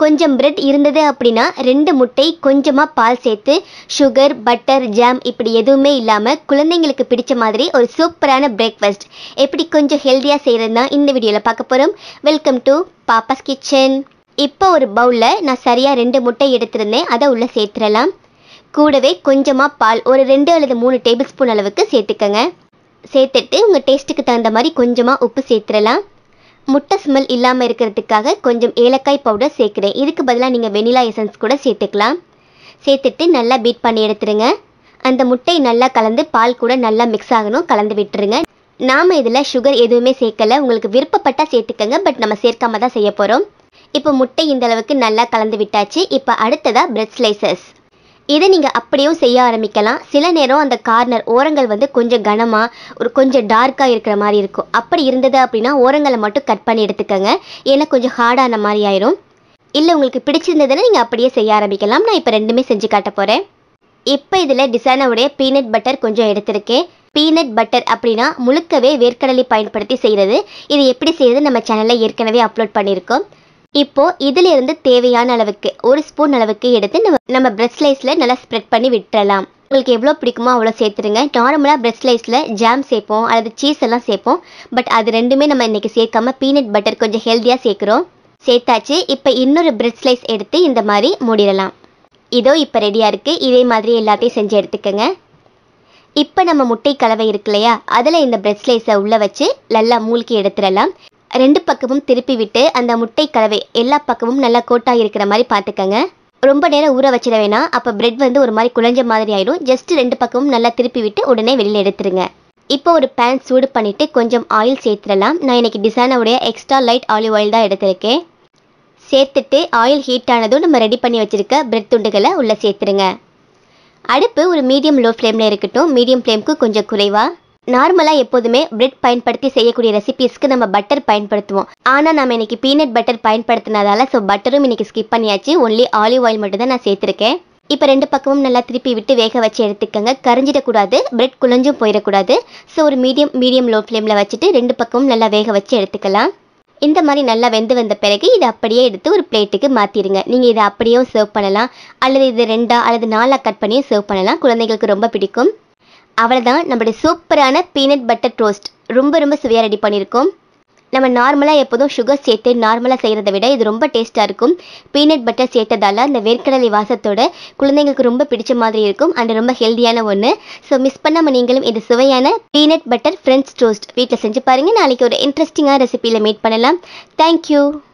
கொஞ்சம் பிரெட் இருந்தது அப்படின்னா ரெண்டு முட்டை கொஞ்சமாக பால் சேர்த்து சுகர் பட்டர் ஜாம் இப்படி எதுவுமே இல்லாமல் குழந்தைங்களுக்கு பிடிச்ச மாதிரி ஒரு சூப்பரான பிரேக்ஃபாஸ்ட் எப்படி கொஞ்சம் ஹெல்த்தியாக செய்கிறது தான் இந்த வீடியோவில் பார்க்க போகிறோம் வெல்கம் டு பாப்பாஸ் கிச்சன் இப்போ ஒரு பவுலில் நான் சரியாக ரெண்டு முட்டை எடுத்திருந்தேன் அதை உள்ளே சேர்த்துடலாம் கூடவே கொஞ்சமாக பால் ஒரு ரெண்டு அல்லது மூணு டேபிள் ஸ்பூன் அளவுக்கு சேர்த்துக்கங்க சேர்த்துட்டு உங்கள் டேஸ்ட்டுக்கு தகுந்த மாதிரி கொஞ்சமாக உப்பு சேர்த்துடலாம் முட்டை ஸ்மெல் இல்லாமல் இருக்கிறதுக்காக கொஞ்சம் ஏலக்காய் பவுடர் சேர்க்குறேன் இதுக்கு பதிலாக நீங்கள் வெனிலா எசன்ஸ் கூட சேர்த்துக்கலாம் சேர்த்துட்டு நல்லா பீட் பண்ணி எடுத்துருங்க அந்த முட்டை நல்லா கலந்து பால் கூட நல்லா மிக்ஸ் ஆகணும் கலந்து விட்டுருங்க நாம் இதில் சுகர் எதுவுமே சேர்க்கல உங்களுக்கு விருப்பப்பட்டால் சேர்த்துக்கங்க பட் நம்ம சேர்க்காம தான் செய்ய போகிறோம் இப்போ முட்டை இந்த அளவுக்கு நல்லா கலந்து விட்டாச்சு இப்போ அடுத்ததாக பிரெட் ஸ்லைசஸ் இதை நீங்கள் அப்படியும் செய்ய ஆரம்பிக்கலாம் சில நேரம் அந்த கார்னர் ஓரங்கள் வந்து கொஞ்சம் கனமாக ஒரு கொஞ்சம் டார்க்காக இருக்கிற மாதிரி இருக்கும் அப்படி இருந்தது அப்படின்னா ஓரங்களை மட்டும் கட் பண்ணி எடுத்துக்கோங்க ஏன்னா கொஞ்சம் ஹார்டான மாதிரி ஆயிரும் இல்லை உங்களுக்கு பிடிச்சிருந்ததுன்னா நீங்கள் அப்படியே செய்ய ஆரம்பிக்கலாம் நான் இப்போ ரெண்டுமே செஞ்சு காட்ட போகிறேன் இப்போ இதில் டிசைனோடைய பீனட் பட்டர் கொஞ்சம் எடுத்திருக்கேன் பீனட் பட்டர் அப்படின்னா முழுக்கவே வேர்க்கடலை பயன்படுத்தி செய்கிறது இது எப்படி செய்யறது நம்ம சேனலில் ஏற்கனவே அப்லோட் பண்ணியிருக்கோம் இப்போ இதுல இருந்து தேவையான அளவுக்கு ஒரு ஸ்பூன் அளவுக்கு எடுத்து நம்ம நம்ம பிரெட் ஸ்லைஸில் நல்லா ஸ்ப்ரெட் பண்ணி விட்டுறலாம் உங்களுக்கு எவ்வளோ பிடிக்குமோ அவ்வளோ சேர்த்துருங்க நார்மலாக பிரெட் ஸ்லைஸில் ஜாம் சேர்ப்போம் அல்லது சீஸ் எல்லாம் சேர்ப்போம் பட் அது ரெண்டுமே நம்ம இன்னைக்கு சேர்க்காம பீனட் பட்டர் கொஞ்சம் ஹெல்த்தியாக சேர்க்குறோம் சேர்த்தாச்சு இப்போ இன்னொரு பிரெட் ஸ்லைஸ் எடுத்து இந்த மாதிரி மூடிடலாம் இதோ இப்போ ரெடியாக இருக்குது இதே மாதிரி எல்லாத்தையும் செஞ்சு எடுத்துக்கோங்க இப்போ நம்ம முட்டை கலவை இருக்கு இல்லையா அதில் இந்த பிரெட் ஸ்லைஸை உள்ளே வச்சு நல்லா மூழ்கி எடுத்துடலாம் ரெண்டு பக்கமும் திருப்பி விட்டு அந்த முட்டை கலவை எல்லா பக்கமும் நல்லா கோட்டாக இருக்கிற மாதிரி பார்த்துக்கங்க ரொம்ப நேரம் ஊற வச்சிட வேணாம் அப்போ பிரெட் வந்து ஒரு மாதிரி குழஞ்ச மாதிரி ஆயிடும் ஜஸ்ட் ரெண்டு பக்கமும் நல்லா திருப்பி விட்டு உடனே வெளியில் எடுத்துருங்க இப்போ ஒரு பேன் சூடு பண்ணிவிட்டு கொஞ்சம் ஆயில் சேர்த்துடலாம் நான் இன்னைக்கு டிசைனோடைய எக்ஸ்ட்ரா லைட் ஆலிவ் ஆயில் தான் எடுத்திருக்கேன் சேர்த்துட்டு ஆயில் ஹீட் ஆனதும் நம்ம ரெடி பண்ணி வச்சுருக்க பிரெட் துண்டுகளை உள்ளே சேர்த்துருங்க அடுப்பு ஒரு மீடியம் லோ ஃப்ளேமில் இருக்கட்டும் மீடியம் ஃப்ளேமுக்கு கொஞ்சம் குறைவா நார்மலாக எப்போதுமே பிரெட் பயன்படுத்தி செய்யக்கூடிய ரெசிபீஸ்க்கு நம்ம பட்டர் பயன்படுத்துவோம் ஆனால் நம்ம இன்னைக்கு பீனட் பட்டர் பயன்படுத்தினதால ஸோ பட்டரும் இன்னைக்கு ஸ்கிப் பண்ணியாச்சு ஒன்லி ஆலிவ் ஆயில் மட்டும் தான் நான் சேர்த்துருக்கேன் இப்போ ரெண்டு பக்கமும் நல்லா திருப்பி விட்டு வேக வச்சு எடுத்துக்கோங்க கரைஞ்சிடக்கூடாது பிரெட் குழஞ்சும் போயிடக்கூடாது ஸோ ஒரு மீடியம் மீடியம் லோ ஃப்ளேமில் வச்சுட்டு ரெண்டு பக்கமும் நல்லா வேக வச்சு எடுத்துக்கலாம் இந்த மாதிரி நல்லா வெந்து வந்த பிறகு இதை அப்படியே எடுத்து ஒரு பிளேட்டுக்கு மாற்றிடுங்க நீங்கள் இதை அப்படியும் சர்வ் பண்ணலாம் அல்லது இது ரெண்டா அல்லது நாலாக கட் பண்ணியும் சர்வ் பண்ணலாம் குழந்தைங்களுக்கு ரொம்ப பிடிக்கும் அவ்வளோதான் நம்மளுடைய சூப்பரான பீனட் பட்டர் டோஸ்ட் ரொம்ப ரொம்ப சுவையாக ரெடி பண்ணியிருக்கோம் நம்ம நார்மலாக எப்போதும் சுகர் சேர்த்து நார்மலாக செய்கிறத விட இது ரொம்ப டேஸ்ட்டாக இருக்கும் பீனட் பட்டர் சேர்த்ததால அந்த வேர்க்கடலை வாசத்தோட குழந்தைங்களுக்கு ரொம்ப பிடிச்ச மாதிரி இருக்கும் அண்ட் ரொம்ப ஹெல்த்தியான ஒன்று ஸோ மிஸ் பண்ணாமல் நீங்களும் இது சுவையான பீனட் பட்டர் ஃப்ரெண்ட்ஸ் டோஸ்ட் வீட்டில் செஞ்சு பாருங்கள் நாளைக்கு ஒரு இன்ட்ரெஸ்டிங்கான ரெசிபியில் மீட் பண்ணலாம் தேங்க்யூ